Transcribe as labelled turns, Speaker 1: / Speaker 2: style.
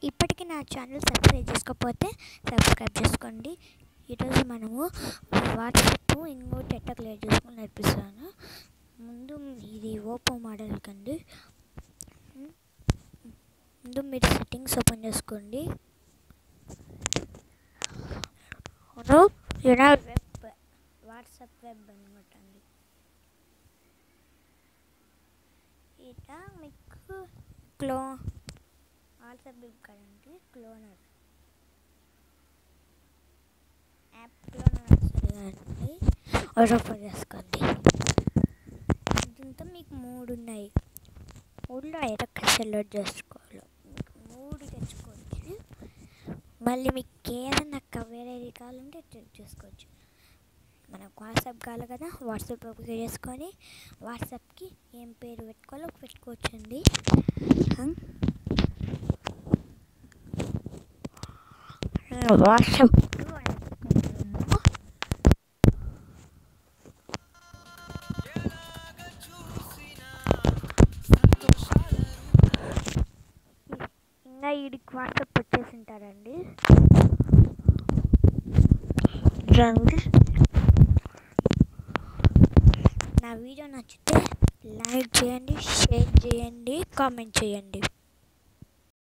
Speaker 1: ఇప్పటికీ నా channel subscribe చేసుకోకపోతే సబ్స్క్రైబ్ చేసుకోండి ఈరోజు మనము వాట్సాప్ ఇంకోటి ఎట్లా క్లియర్ చేసుకొని నేర్పిస్తాను ముందు ఇది ఓపో మోడల్ కండి ముందు మీరు సెట్టింగ్స్ ఓపెన్ చేసుకోండి ఇలా వెబ్ వాట్సాప్ వెబ్ అనమాట అండి ఇట్లా మీకు క్లో వాట్సాప్ వెబ్ కదండి క్లోనర్ యాప్ క్లోనర్ వస్తుంది కదండి ఓపెన్ చేసుకోండి దీంతో మీకు మూడు ఉన్నాయి మూడులో ఎట్లా సెలెక్ట్ చేసుకోవాలి మీకు మూడు తెచ్చుకోవచ్చు మళ్ళీ మీకు ఏదైనా వేరేది కావాలంటే చెక్ చేసుకోవచ్చు మనకు వాట్సాప్ కావాలి కదా వాట్సాప్ ఓపెన్ చేసుకొని వాట్సాప్కి ఏం పేరు పెట్టుకోవాలో పెట్టుకోవచ్చండి వాట్సాప్ ఇంకా వీడికి వాట్సాప్ వచ్చేసి ఉంటారండి రండి నా వీడియో నచ్చితే లైక్ చేయండి షేర్ చేయండి కామెంట్ చేయండి